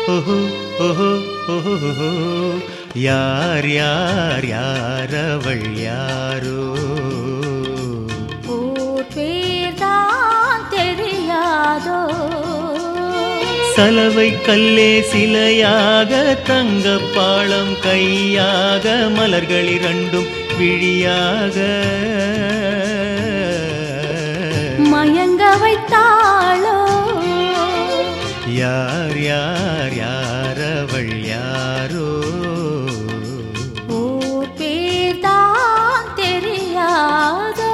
ஓஹோ ஓஹோ ஓஹோ யார் யார் யார் அவள் யாரோ ஊர் பேர்தான் தெரியாதோ சலவை கல்லே சிலையாக தங்க பாளம் கையாக மலர்கள் இரண்டும் விழியாக மயங்க வைத்தாளோ யார் யார் யார் அவள் யாரோ ஊர் பேர்தான் தெரியாதோ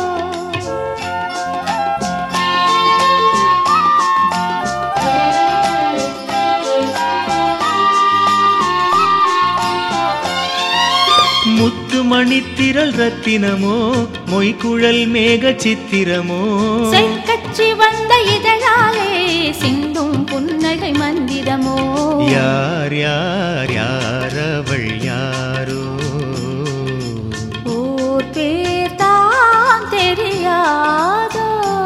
முத்து மணித்திரள் ரத்தினமோ மொய்குழல் மேக சித்திரமோ செங்கச்சி வந்த இதழாலே சிந்தும் புன்னகை மந்திரமோ யார் யார் யார் அவள் யாரோ ஊர் பேர்தான் தெரியாதோ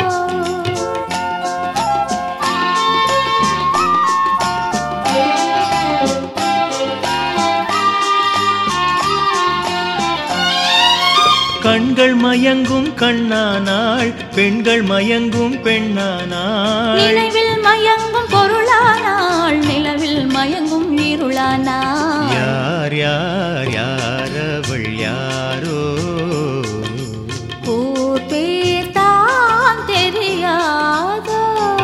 கண்கள் மயங்கும் கண்ணானாள் பெண்கள் மயங்கும் பெண்ணானாள் நினைவில் மயங்கும் பொருளானாள் நிலவில் மயங்கும் இருளானாள் யார் யார் யார் அவள் யாரோ ஊர் பேர்தான் தெரியாதோ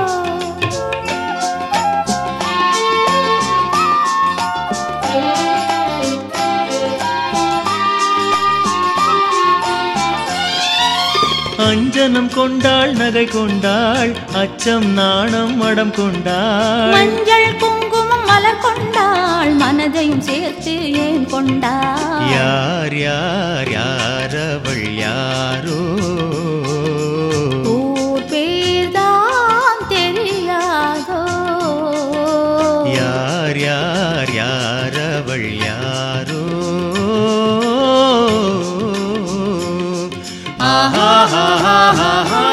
அஞ்சனம் கொண்டாள் நகை கொண்டாள் அச்சம் நாணம் மடம் கொண்டாள் மஞ்சள் குங்குமம் மலர் கொண்டாள் மனதையும் சேர்த்து ஏன் கொண்டாள் யார் யார் யார் அவள் யாரோ ஊர் பேர்தான் தெரியாதோ யார் யார் யார் அவள் யாரோ ஆஹா ஆஹா ஆஹா